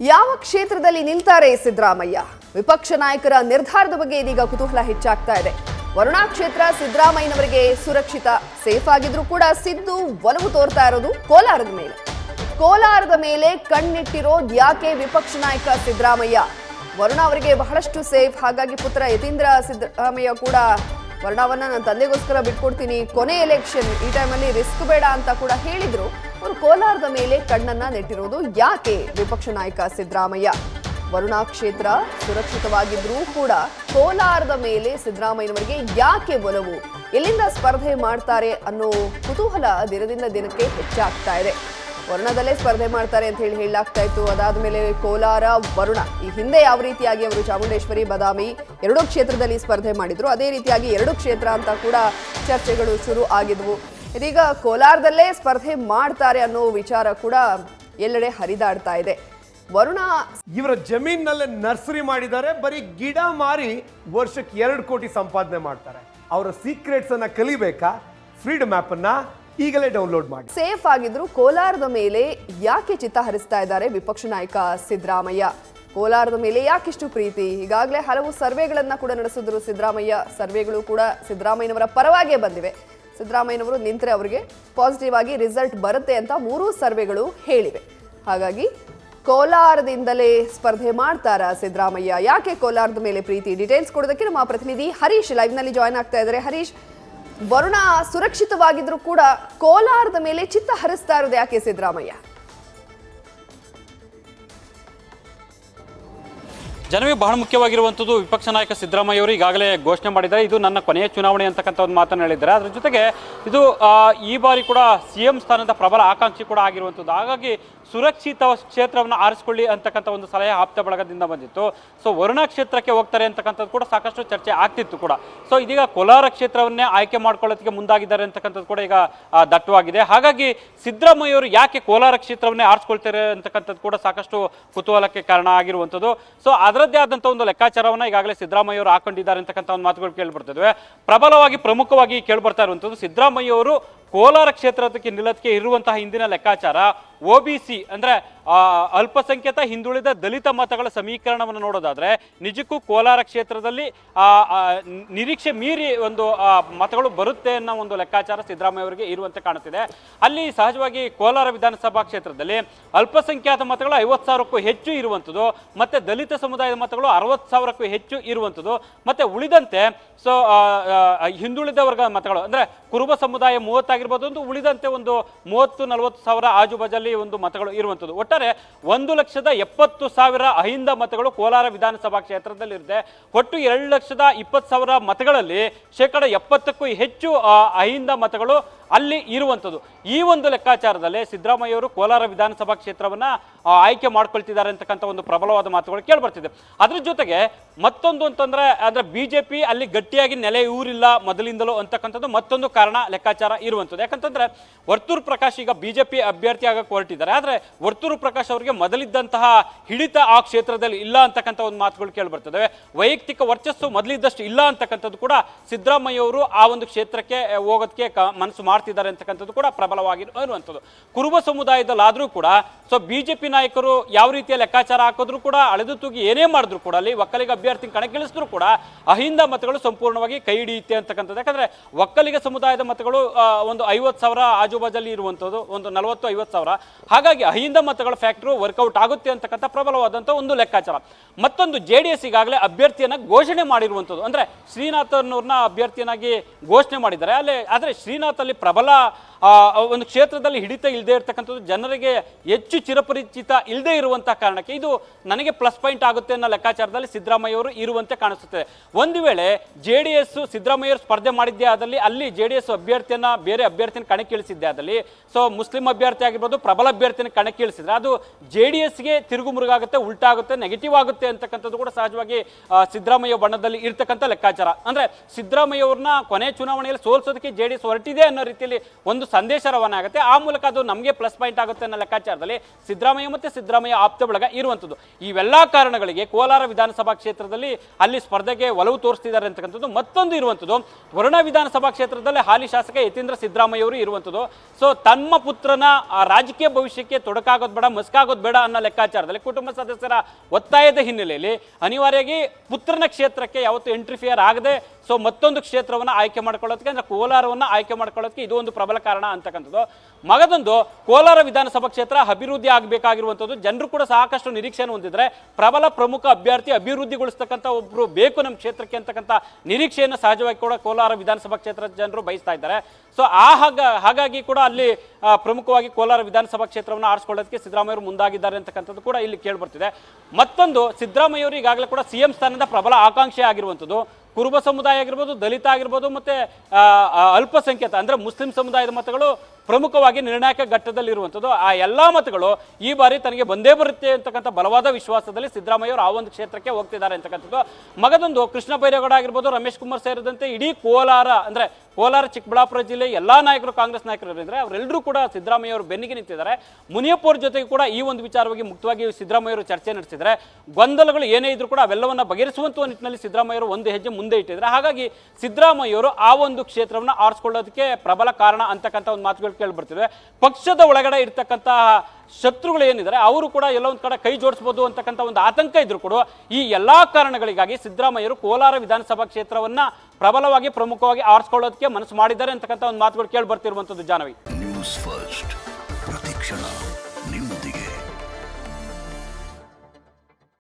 ಯಾವ ಕ್ಷೇತ್ರದಲ್ಲಿ ನಿಲ್ತಾರೆ ಸಿದ್ದರಾಮಯ್ಯ ವಿಪಕ್ಷ ನಾಯಕರ ನಿರ್ಧಾರದ ಬಗ್ಗೆ ಇದೀಗ ಕುತೂಹಲ ಹೆಚ್ಚಾಗ್ತಾ ಇದೆ ವರುಣಾ ಕ್ಷೇತ್ರ ಸಿದ್ದರಾಮಯ್ಯನವರಿಗೆ ಸುರಕ್ಷಿತ ಸೇಫ್ ಆಗಿದ್ರೂ ಕೂಡ ಸಿದ್ದು ಒಲವು ತೋರ್ತಾ ಇರೋದು ಕೋಲಾರದ ಮೇಲೆ ಕೋಲಾರದ ಮೇಲೆ ಕಣ್ಣಿಟ್ಟಿರೋದು ಯಾಕೆ ವಿಪಕ್ಷ ನಾಯಕ ಸಿದ್ದರಾಮಯ್ಯ ವರುಣ ಅವರಿಗೆ ಬಹಳಷ್ಟು ಸೇಫ್ ಹಾಗಾಗಿ ಪುತ್ರ ಯತೀಂದ್ರ ಸಿದ್ದರಾಮಯ್ಯ ಕೂಡ ವರ್ಣವನ್ನ ನನ್ನ ತಂದೆಗೋಸ್ಕರ ಬಿಟ್ಕೊಡ್ತೀನಿ ಕೊನೆ ಎಲೆಕ್ಷನ್ ಈ ಟೈಮಲ್ಲಿ ರಿಸ್ಕ್ ಬೇಡ ಅಂತ ಕೂಡ ಹೇಳಿದ್ರು ಅವರು ಕೋಲಾರದ ಮೇಲೆ ಕಣ್ಣನ್ನ ನೆಟ್ಟಿರೋದು ಯಾಕೆ ವಿಪಕ್ಷ ನಾಯಕ ಸಿದ್ದರಾಮಯ್ಯ ವರುಣಾ ಕ್ಷೇತ್ರ ಸುರಕ್ಷಿತವಾಗಿದ್ರೂ ಕೂಡ ಕೋಲಾರದ ಮೇಲೆ ಸಿದ್ದರಾಮಯ್ಯನವರಿಗೆ ಯಾಕೆ ಒಲವು ಎಲ್ಲಿಂದ ಸ್ಪರ್ಧೆ ಮಾಡ್ತಾರೆ ಅನ್ನೋ ಕುತೂಹಲ ದಿನದಿಂದ ದಿನಕ್ಕೆ ಹೆಚ್ಚಾಗ್ತಾ ಇದೆ ವರುಣದಲ್ಲೇ ಸ್ಪರ್ಧೆ ಮಾಡ್ತಾರೆ ಅಂತ ಹೇಳಿ ಹೇಳಲಾಗ್ತಾ ಇತ್ತು ಅದಾದ್ಮೇಲೆ ಕೋಲಾರ ವರುಣ ಈ ಹಿಂದೆ ಯಾವ ರೀತಿಯಾಗಿ ಅವರು ಚಾಮುಂಡೇಶ್ವರಿ ಬದಾಮಿ ಎರಡೂ ಕ್ಷೇತ್ರದಲ್ಲಿ ಸ್ಪರ್ಧೆ ಮಾಡಿದ್ರು ಅದೇ ರೀತಿಯಾಗಿ ಎರಡು ಕ್ಷೇತ್ರ ಅಂತ ಕೂಡ ಚರ್ಚೆಗಳು ಶುರು ಆಗಿದ್ವು ಇದೀಗ ಕೋಲಾರದಲ್ಲೇ ಸ್ಪರ್ಧೆ ಮಾಡ್ತಾರೆ ಅನ್ನೋ ವಿಚಾರ ಕೂಡ ಎಲ್ಲೆಡೆ ಹರಿದಾಡ್ತಾ ಇದೆ ವರುಣ ಇವರ ಜಮೀನಲ್ಲೇ ನರ್ಸರಿ ಮಾಡಿದ್ದಾರೆ ಬರೀ ಗಿಡ ಮಾರಿ ವರ್ಷಕ್ಕೆ ಎರಡು ಕೋಟಿ ಸಂಪಾದನೆ ಮಾಡ್ತಾರೆ ಅವರ ಸೀಕ್ರೆಟ್ಸ್ ಅನ್ನ ಕಲಿಬೇಕಾ ಫ್ರೀಡಮ್ ಆಪ್ ಅನ್ನ ಈಗಲೇ ಡೌನ್ಲೋಡ್ ಮಾಡಿ ಸೇಫ್ ಆಗಿದ್ರು ಕೋಲಾರದ ಮೇಲೆ ಯಾಕೆ ಚಿತ್ತ ಹರಿಸ್ತಾ ಇದ್ದಾರೆ ವಿಪಕ್ಷ ನಾಯಕ ಸಿದ್ದರಾಮಯ್ಯ ಕೋಲಾರದ ಮೇಲೆ ಯಾಕಿಷ್ಟು ಪ್ರೀತಿ ಈಗಾಗಲೇ ಹಲವು ಸರ್ವೆಗಳನ್ನ ಕೂಡ ನಡೆಸಿದ್ರು ಸಿದ್ದರಾಮಯ್ಯ ಸರ್ವೆಗಳು ಕೂಡ ಸಿದ್ದರಾಮಯ್ಯನವರ ಪರವಾಗೇ ಬಂದಿವೆ ಸಿದ್ದರಾಮಯ್ಯನವರು ನಿಂತರೆ ಅವರಿಗೆ ಪಾಸಿಟಿವ್ ಆಗಿ ರಿಸಲ್ಟ್ ಬರುತ್ತೆ ಅಂತ ಮೂರೂ ಸರ್ವೆಗಳು ಹೇಳಿವೆ ಹಾಗಾಗಿ ಕೋಲಾರದಿಂದಲೇ ಸ್ಪರ್ಧೆ ಮಾಡ್ತಾರಾ ಸಿದ್ದರಾಮಯ್ಯ ಯಾಕೆ ಕೋಲಾರದ ಮೇಲೆ ಪ್ರೀತಿ ಡೀಟೇಲ್ಸ್ ಕೊಡೋದಕ್ಕೆ ನಮ್ಮ ಪ್ರತಿನಿಧಿ ಹರೀಶ್ ಲೈವ್ನಲ್ಲಿ ಜಾಯ್ನ್ ಆಗ್ತಾ ಇದ್ದಾರೆ ಹರೀಶ್ ವರುಣ ಸುರಕ್ಷಿತವಾಗಿದ್ರು ಕೂಡ ಕೋಲಾರದ ಮೇಲೆ ಚಿತ್ತ ಹರಿಸ್ತಾ ಇರೋದು ಯಾಕೆ ಸಿದ್ದರಾಮಯ್ಯ ಜನವೇ ಬಹಳ ಮುಖ್ಯವಾಗಿರುವಂಥದ್ದು ವಿಪಕ್ಷ ನಾಯಕ ಸಿದ್ದರಾಮಯ್ಯ ಅವರು ಈಗಾಗಲೇ ಘೋಷಣೆ ಮಾಡಿದ್ದಾರೆ ಇದು ನನ್ನ ಕೊನೆಯ ಚುನಾವಣೆ ಅಂತಕ್ಕಂಥ ಒಂದು ಮಾತನ್ನು ಹೇಳಿದ್ದಾರೆ ಅದ್ರ ಜೊತೆಗೆ ಇದು ಆ, ಈ ಬಾರಿ ಕೂಡ ಸಿ ಎಂ ಸ್ಥಾನದ ಪ್ರಬಲ ಆಕಾಂಕ್ಷಿ ಕೂಡ ಆಗಿರುವಂಥದ್ದು ಹಾಗಾಗಿ ಸುರಕ್ಷಿತ ಕ್ಷೇತ್ರವನ್ನು ಆರಿಸಿಕೊಳ್ಳಿ ಅಂತಕ್ಕಂಥ ಒಂದು ಸಲಹೆ ಆಪ್ತ ಬಳಗದಿಂದ ಬಂದಿತ್ತು ಸೊ ವರುಣಾ ಕ್ಷೇತ್ರಕ್ಕೆ ಹೋಗ್ತಾರೆ ಅಂತಕ್ಕಂಥದ್ದು ಕೂಡ ಸಾಕಷ್ಟು ಚರ್ಚೆ ಆಗ್ತಿತ್ತು ಕೂಡ ಸೊ ಇದೀಗ ಕೋಲಾರ ಕ್ಷೇತ್ರವನ್ನೇ ಆಯ್ಕೆ ಮಾಡ್ಕೊಳ್ಳೋದಕ್ಕೆ ಮುಂದಾಗಿದ್ದಾರೆ ಅಂತಕ್ಕಂಥದ್ದು ಕೂಡ ಈಗ ಆ, ದಟ್ಟವಾಗಿದೆ ಹಾಗಾಗಿ ಸಿದ್ದರಾಮಯ್ಯ ಅವರು ಯಾಕೆ ಕೋಲಾರ ಕ್ಷೇತ್ರವನ್ನೇ ಆರಿಸ್ಕೊಳ್ತಾರೆ ಅಂತಕ್ಕಂಥದ್ದು ಕೂಡ ಸಾಕಷ್ಟು ಕುತೂಹಲಕ್ಕೆ ಕಾರಣ ಆಗಿರುವಂಥದ್ದು ಸೊ ಅದರದ್ದೇ ಆದಂಥ ಒಂದು ಲೆಕ್ಕಾಚಾರವನ್ನ ಈಗಾಗಲೇ ಸಿದ್ದರಾಮಯ್ಯ ಅವರು ಹಾಕೊಂಡಿದ್ದಾರೆ ಅಂತಕ್ಕಂಥ ಒಂದು ಮಾತುಗಳು ಕೇಳಿ ಬರ್ತಿದ್ವಿ ಪ್ರಬಲವಾಗಿ ಪ್ರಮುಖವಾಗಿ ಕೇಳಿ ಬರ್ತಾ ಇರುವಂಥದ್ದು ಸಿದ್ದರಾಮಯ್ಯ ಅವರು ಕೋಲಾರ ಕ್ಷೇತ್ರಕ್ಕೆ ನಿಲ್ಲದಕ್ಕೆ ಇರುವಂತಹ ಹಿಂದಿನ ಲೆಕ್ಕಾಚಾರ ಒ ಬಿ ಸಿ ಅಂದ್ರೆ ಆ, ಅಲ್ಪಸಂಖ್ಯಾತ ಹಿಂದುಳಿದ ದಲಿತ ಮತಗಳ ಸಮೀಕರಣವನ್ನು ನೋಡೋದಾದ್ರೆ ನಿಜಕ್ಕೂ ಕೋಲಾರ ಕ್ಷೇತ್ರದಲ್ಲಿ ಆ, ಆ, ನಿರೀಕ್ಷೆ ಮೀರಿ ಒಂದು ಆ, ಮತಗಳು ಬರುತ್ತೆ ಅನ್ನೋ ಒಂದು ಲೆಕ್ಕಾಚಾರ ಸಿದ್ದರಾಮಯ್ಯ ಅವರಿಗೆ ಇರುವಂತೆ ಕಾಣುತ್ತಿದೆ ಅಲ್ಲಿ ಸಹಜವಾಗಿ ಕೋಲಾರ ವಿಧಾನಸಭಾ ಕ್ಷೇತ್ರದಲ್ಲಿ ಅಲ್ಪಸಂಖ್ಯಾತ ಮತಗಳು ಐವತ್ತು ಸಾವಿರಕ್ಕೂ ಹೆಚ್ಚು ಇರುವಂಥದ್ದು ಮತ್ತೆ ದಲಿತ ಸಮುದಾಯದ ಮತಗಳು ಅರವತ್ತು ಸಾವಿರಕ್ಕೂ ಹೆಚ್ಚು ಇರುವಂಥದ್ದು ಮತ್ತೆ ಉಳಿದಂತೆ ಸೊ ಹಿಂದುಳಿದ ವರ್ಗ ಮತಗಳು ಅಂದ್ರೆ ಕುರುಬ ಸಮುದಾಯ ಮೂವತ್ತಾಗಿರ್ಬೋದು ಒಂದು ಉಳಿದಂತೆ ಒಂದು ಮೂವತ್ತು ನಲವತ್ತು ಸಾವಿರ ಆಜುಬಾಜಲ್ಲಿ ಒಂದು ಮತಗಳು ಇರುವಂಥದ್ದು ಒಟ್ಟಾರೆ ಒಂದು ಲಕ್ಷದ ಎಪ್ಪತ್ತು ಸಾವಿರ ಅಹಿಂದ ಮತಗಳು ಕೋಲಾರ ವಿಧಾನಸಭಾ ಕ್ಷೇತ್ರದಲ್ಲಿ ಇರುತ್ತೆ ಒಟ್ಟು ಎರಡು ಲಕ್ಷದ ಇಪ್ಪತ್ತು ಸಾವಿರ ಮತಗಳಲ್ಲಿ ಶೇಕಡ ಎಪ್ಪತ್ತಕ್ಕೂ ಹೆಚ್ಚು ಆ, ಅಹಿಂದ ಮತಗಳು ಅಲ್ಲಿ ಇರುವಂಥದ್ದು ಈ ಒಂದು ಲೆಕ್ಕಾಚಾರದಲ್ಲಿ ಸಿದ್ದರಾಮಯ್ಯ ಅವರು ಕೋಲಾರ ವಿಧಾನಸಭಾ ಕ್ಷೇತ್ರವನ್ನ ಆ, ಆಯ್ಕೆ ಮಾಡ್ಕೊಳ್ತಿದ್ದಾರೆ ಅಂತಕ್ಕಂಥ ಒಂದು ಪ್ರಬಲವಾದ ಮಾತುಗಳು ಕೇಳ್ಬರ್ತಿದೆ ಅದ್ರ ಜೊತೆಗೆ ಮತ್ತೊಂದು ಅಂತಂದ್ರೆ ಅಂದ್ರೆ ಬಿಜೆಪಿ ಅಲ್ಲಿ ಗಟ್ಟಿಯಾಗಿ ನೆಲೆ ಊರಿಲ್ಲ ಮೊದಲಿಂದಲೂ ಅಂತಕ್ಕಂಥದ್ದು ಮತ್ತೊಂದು ಕಾರಣ ಲೆಕ್ಕಾಚಾರ ಇರುವಂಥದ್ದು ಯಾಕಂತಂದ್ರೆ ವರ್ತೂರು ಪ್ರಕಾಶ್ ಈಗ ಬಿಜೆಪಿ ಅಭ್ಯರ್ಥಿ ಆಗಕ್ಕೆ ಹೊರಟಿದ್ದಾರೆ ಆದ್ರೆ ವರ್ತೂರು ಪ್ರಕಾಶ್ ಅವರಿಗೆ ಮೊದಲಿದ್ದಂತಹ ಹಿಡಿತ ಆ ಕ್ಷೇತ್ರದಲ್ಲಿ ಇಲ್ಲ ಅಂತಕ್ಕಂಥ ಒಂದು ಮಾತುಗಳು ಕೇಳ್ಬರ್ತದೆ ವೈಯಕ್ತಿಕ ವರ್ಚಸ್ಸು ಮೊದಲಿದ್ದಷ್ಟು ಇಲ್ಲ ಅಂತಕ್ಕಂಥದ್ದು ಕೂಡ ಸಿದ್ದರಾಮಯ್ಯ ಅವರು ಆ ಒಂದು ಕ್ಷೇತ್ರಕ್ಕೆ ಆ, ಹೋಗೋದಕ್ಕೆ ಕ- ಮನಸ್ಸು ಮಾಡ್ತಿದ್ದಾರೆ ಅಂತಕ್ಕಂಥದ್ದು ಕೂಡ ಪ್ರಬಲವಾಗಿ ಇರುವಂಥದ್ದು ಕುರುಬ ಸಮುದಾಯದಲ್ಲಾದರೂ ಕೂಡ ಸೊ ಬಿಜೆಪಿ ನಾಯಕರು ಯಾವ ರೀತಿಯ ಲೆಕ್ಕಾಚಾರ ಹಾಕಿದ್ರು ಕೂಡ ಅಳೆದು ತೂಗಿ ಏನೇ ಮಾಡಿದ್ರು ಕೂಡ ಅಲ್ಲಿ ಒಕ್ಕಲಿಗ ಅಭ್ಯರ್ಥಿ ಕಣಕ್ಕಿಳಿಸಿದ್ರು ಕೂಡ ಅಹಿಂದ ಮತಗಳು ಸಂಪೂರ್ಣವಾಗಿ ಕೈ ಹಿಡಿಯುತ್ತೆ ಅಂತಕ್ಕಂಥದ್ದು ಯಾಕಂದ್ರೆ ಒಕ್ಕಲಿಗ ಸಮುದಾಯದ ಮತಗಳು ಆ, ಒಂದು ಐವತ್ತು ಸಾವಿರ ಆಜುಬಾಜಲ್ಲಿ ಇರುವಂಥದ್ದು ಒಂದು ನಲವತ್ತು ಐವತ್ತು ಸಾವಿರ ಹಾಗಾಗಿ ಅಹಿಂದ ಮತಗಳ ಫ್ಯಾಕ್ಟ್ರು ವರ್ಕೌಟ್ ಆಗುತ್ತೆ ಅಂತಕ್ಕಂಥ ಪ್ರಬಲವಾದಂಥ ಒಂದು ಲೆಕ್ಕಾಚಾರ ಮತ್ತೊಂದು ಜೆ ಡಿ ಎಸ್ ಈಗಾಗಲೇ ಅಭ್ಯರ್ಥಿಯನ್ನ ಘೋಷಣೆ ಮಾಡಿರುವಂಥದ್ದು ಅಂದ್ರೆ ಶ್ರೀನಾಥ್ ಅನ್ನೋರ್ನ ಅಭ್ಯರ್ಥಿಯನ್ನಾಗಿ ಘೋಷಣೆ ಮಾಡಿದ್ದಾರೆ ಅಲ್ಲೇ ಆದರೆ ಶ್ರೀನಾಥ್ ಅಲ್ಲಿ ಪ್ರಬಲ ಆ, ಒಂದು ಕ್ಷೇತ್ರದಲ್ಲಿ ಹಿಡಿತ ಇಲ್ಲದೆ ಇರತಕ್ಕಂಥದ್ದು ಜನರಿಗೆ ಹೆಚ್ಚು ಚಿರಪರಿಚಿತ ಇಲ್ಲದೆ ಇರುವಂತಹ ಕಾರಣಕ್ಕೆ ಇದು ನನಗೆ ಪ್ಲಸ್ ಪಾಯಿಂಟ್ ಆಗುತ್ತೆ ಅನ್ನೋ ಲೆಕ್ಕಾಚಾರದಲ್ಲಿ ಸಿದ್ದರಾಮಯ್ಯ ಅವರು ಇರುವಂತೆ ಕಾಣಿಸುತ್ತದೆ ಒಂದು ವೇಳೆ ಜೆ ಡಿ ಎಸ್ ಸಿದ್ದರಾಮಯ್ಯ ಅವರು ಸ್ಪರ್ಧೆ ಮಾಡಿದ್ದೇ ಆದಲ್ಲಿ ಅಲ್ಲಿ ಜೆ ಡಿ ಎಸ್ ಅಭ್ಯರ್ಥಿಯನ್ನ ಬೇರೆ ಅಭ್ಯರ್ಥಿನ ಕಣಕ್ಕಿಳಿಸಿದ್ದೆ ಆದಲ್ಲಿ ಸೊ ಮುಸ್ಲಿಂ ಅಭ್ಯರ್ಥಿ ಆಗಿರ್ಬೋದು ಪ್ರಬಲ ಅಭ್ಯರ್ಥಿನ ಕಣಕ್ಕಿಳಿಸಿದ್ರೆ ಅದು ಜೆ ಡಿ ಎಸ್ಗೆ ತಿರುಗು ಮುರುಗಾಗುತ್ತೆ ಉಲ್ಟಾ ಆಗುತ್ತೆ ನೆಗೆಟಿವ್ ಆಗುತ್ತೆ ಅಂತಕ್ಕಂಥದ್ದು ಕೂಡ ಸಹಜವಾಗಿ ಆ, ಸಿದ್ದರಾಮಯ್ಯ ಬಣ್ಣದಲ್ಲಿ ಇರ್ತಕ್ಕಂಥ ಲೆಕ್ಕಾಚಾರ ಅಂದ್ರೆ ಸಿದ್ದರಾಮಯ್ಯ ಅವ್ರನ್ನ ಕೊನೆ ಚುನಾವಣೆಯಲ್ಲಿ ಸೋಲ್ಸೋದಕ್ಕೆ ಜೆ ಡಿ ಎಸ್ ಹೊರಟಿದೆ ಅನ್ನೋ ರೀತಿಯಲ್ಲಿ ಒಂದು ಸಂದೇಶ ರವಾನೆ ಆಗುತ್ತೆ ಆ ಮೂಲಕ ಅದು ನಮಗೆ ಪ್ಲಸ್ ಪಾಯಿಂಟ್ ಆಗುತ್ತೆ ಅನ್ನೋ ಲೆಕ್ಕಾಚಾರದಲ್ಲಿ ಸಿದ್ದರಾಮಯ್ಯ ಮತ್ತೆ ಸಿದ್ದರಾಮಯ್ಯ ಆಪ್ತ ಬಳಗ ಇರುವಂಥದ್ದು ಇವೆಲ್ಲ ಕಾರಣಗಳಿಗೆ ಕೋಲಾರ ವಿಧಾನಸಭಾ ಕ್ಷೇತ್ರದಲ್ಲಿ ಅಲ್ಲಿ ಸ್ಪರ್ಧೆಗೆ ಒಲವು ತೋರಿಸ್ತಿದ್ದಾರೆ ಅಂತಕ್ಕಂಥದ್ದು ಮತ್ತೊಂದು ಇರುವಂಥದ್ದು ವರುಣ ವಿಧಾನಸಭಾ ಕ್ಷೇತ್ರದಲ್ಲಿ ಹಾಲಿ ಶಾಸಕ ಯತೀಂದ್ರ ಸಿದ್ದರಾಮಯ್ಯ ಅವರು ಇರುವಂಥದ್ದು ಸೊ ತಮ್ಮ ಪುತ್ರನ ಆ ರಾಜಕೀಯ ಭವಿಷ್ಯಕ್ಕೆ ತೊಡಕಾಗೋದು ಬೇಡ ಮಸ್ಕಾಗೋದು ಬೇಡ ಅನ್ನೋ ಲೆಕ್ಕಾಚಾರದಲ್ಲಿ ಕುಟುಂಬ ಸದಸ್ಯರ ಒತ್ತಾಯದ ಹಿನ್ನೆಲೆಯಲ್ಲಿ ಅನಿವಾರ್ಯವಾಗಿ ಪುತ್ರನ ಕ್ಷೇತ್ರಕ್ಕೆ ಯಾವತ್ತು ಎಂಟ್ರಿಫಿಯರ್ ಆಗದೆ ಸೊ ಮತ್ತೊಂದು ಕ್ಷೇತ್ರವನ್ನು ಆಯ್ಕೆ ಮಾಡ್ಕೊಳ್ಳೋದಕ್ಕೆ ಅಂದ್ರೆ ಕೋಲಾರವನ್ನು ಆಯ್ಕೆ ಮಾಡ್ಕೊಳ್ಳೋದಕ್ಕೆ ಇದು ಒಂದು ಪ್ರಬಲ ಕಾರಣ ಅಂತಕ್ಕಂಥದ್ದು ಮಗದೊಂದು ಕೋಲಾರ ವಿಧಾನಸಭಾ ಕ್ಷೇತ್ರ ಅಭಿವೃದ್ಧಿ ಆಗಬೇಕಾಗಿರುವಂಥದ್ದು ಜನರು ಕೂಡ ಸಾಕಷ್ಟು ನಿರೀಕ್ಷೆಯನ್ನು ಹೊಂದಿದ್ರೆ ಪ್ರಬಲ ಪ್ರಮುಖ ಅಭ್ಯರ್ಥಿ ಅಭಿವೃದ್ಧಿಗೊಳಿಸ್ತಕ್ಕಂಥ ಒಬ್ಬರು ಬೇಕು ನಮ್ಮ ಕ್ಷೇತ್ರಕ್ಕೆ ಅಂತಕ್ಕಂಥ ನಿರೀಕ್ಷೆಯನ್ನು ಸಹಜವಾಗಿ ಕೂಡ ಕೋಲಾರ ವಿಧಾನಸಭಾ ಕ್ಷೇತ್ರದ ಜನರು ಬಯಸ್ತಾ ಇದ್ದಾರೆ ಸೊ ಆ ಹಾಗ ಹಾಗಾಗಿ ಕೂಡ ಅಲ್ಲಿ ಆ, ಪ್ರಮುಖವಾಗಿ ಕೋಲಾರ ವಿಧಾನಸಭಾ ಕ್ಷೇತ್ರವನ್ನು ಆರಿಸ್ಕೊಳ್ಳೋದಕ್ಕೆ ಸಿದ್ದರಾಮಯ್ಯವರು ಮುಂದಾಗಿದ್ದಾರೆ ಅಂತಕ್ಕಂಥದ್ದು ಕೂಡ ಇಲ್ಲಿ ಕೇಳ್ಬರ್ತಿದೆ ಮತ್ತೊಂದು ಸಿದ್ದರಾಮಯ್ಯವರು ಈಗಾಗಲೇ ಕೂಡ ಸಿ ಎಂ ಸ್ಥಾನದ ಪ್ರಬಲ ಆಕಾಂಕ್ಷೆ ಆಗಿರುವಂಥದ್ದು ಕುರುಬ ಸಮುದಾಯ ಆಗಿರ್ಬೋದು ದಲಿತ ಆಗಿರ್ಬೋದು ಮತ್ತೆ ಆ, ಆ, ಅಲ್ಪಸಂಖ್ಯಾತ ಅಂದ್ರೆ ಮುಸ್ಲಿಂ ಸಮುದಾಯದ ಮತಗಳು ಪ್ರಮುಖವಾಗಿ ನಿರ್ಣಾಯಕ ಘಟ್ಟದಲ್ಲಿರುವಂಥದ್ದು ಆ ಎಲ್ಲಾ ಮತಗಳು ಈ ಬಾರಿ ತನಗೆ ಬಂದೇ ಬರುತ್ತೆ ಅಂತಕ್ಕಂಥ ಬಲವಾದ ವಿಶ್ವಾಸದಲ್ಲಿ ಸಿದ್ದರಾಮಯ್ಯ ಅವರು ಆ ಒಂದು ಕ್ಷೇತ್ರಕ್ಕೆ ಹೋಗ್ತಿದ್ದಾರೆ ಅಂತಕ್ಕಂಥದ್ದು ಮಗದೊಂದು ಕೃಷ್ಣ ಬೈರೇಗೌಡ ಆಗಿರ್ಬೋದು ರಮೇಶ್ ಕುಮಾರ್ ಸೇರಿದಂತೆ ಇಡೀ ಕೋಲಾರ ಅಂದ್ರೆ ಕೋಲಾರ ಚಿಕ್ಕಬಳ್ಳಾಪುರ ಜಿಲ್ಲೆ ಎಲ್ಲಾ ನಾಯಕರು ಕಾಂಗ್ರೆಸ್ ನಾಯಕರು ಇದ್ದಾರೆ ಅವರೆಲ್ಲರೂ ಕೂಡ ಸಿದ್ದರಾಮಯ್ಯ ಅವರು ಬೆನ್ನಿಗೆ ನಿಂತಿದ್ದಾರೆ ಮುನಿಯಪ್ಪ ಅವ್ರ ಜೊತೆಗೆ ಕೂಡ ಈ ಒಂದು ವಿಚಾರವಾಗಿ ಮುಕ್ತವಾಗಿ ಸಿದ್ದರಾಮಯ್ಯ ಅವರು ಚರ್ಚೆ ನಡೆಸಿದ್ದಾರೆ ಗೊಂದಲಗಳು ಏನೇ ಇದ್ರೂ ಕೂಡ ಅವೆಲ್ಲವನ್ನ ಬಗೆಹರಿಸುವಂತ ನಿಟ್ಟಿನಲ್ಲಿ ಸಿದ್ದರಾಮಯ್ಯ ಅವರು ಒಂದು ಹೆಜ್ಜೆ ಮುಂದೆ ಇಟ್ಟಿದ್ದಾರೆ ಹಾಗಾಗಿ ಸಿದ್ದರಾಮಯ್ಯ ಅವರು ಆ ಒಂದು ಕ್ಷೇತ್ರವನ್ನು ಆರಿಸ್ಕೊಳ್ಳೋದಕ್ಕೆ ಪ್ರಬಲ ಕಾರಣ ಅಂತಕ್ಕಂಥ ಒಂದು ಮಾತುಗಳು ಕೇಳಿ ಬರ್ತಿವೆ ಪಕ್ಷದ ಒಳಗಡೆ ಇರ್ತಕ್ಕಂತಹ ಶತ್ರುಗಳು ಏನಿದ್ದಾರೆ ಅವರು ಕೂಡ ಎಲ್ಲ ಒಂದು ಕಡೆ ಕೈ ಜೋಡಿಸಬಹುದು ಅಂತಕ್ಕಂಥ ಒಂದು ಆತಂಕ ಇದ್ರು ಕೂಡ ಈ ಎಲ್ಲಾ ಕಾರಣಗಳಿಗಾಗಿ ಸಿದ್ದರಾಮಯ್ಯರು ಕೋಲಾರ ವಿಧಾನಸಭಾ ಕ್ಷೇತ್ರವನ್ನ ಪ್ರಬಲವಾಗಿ ಪ್ರಮುಖವಾಗಿ ಆರಿಸ್ಕೊಳ್ಳೋದಕ್ಕೆ ಮನಸ್ಸು ಮಾಡಿದ್ದಾರೆ ಅಂತಕ್ಕಂಥ ಒಂದು ಮಾತುಗಳು ಕೇಳಿ ಬರ್ತಿರುವಂತದ್ದು ಜಾನವಿ ನ್ಯೂಸ್ ಫಸ್ಟ್ ಪ್ರತಿಕ್ಷಣ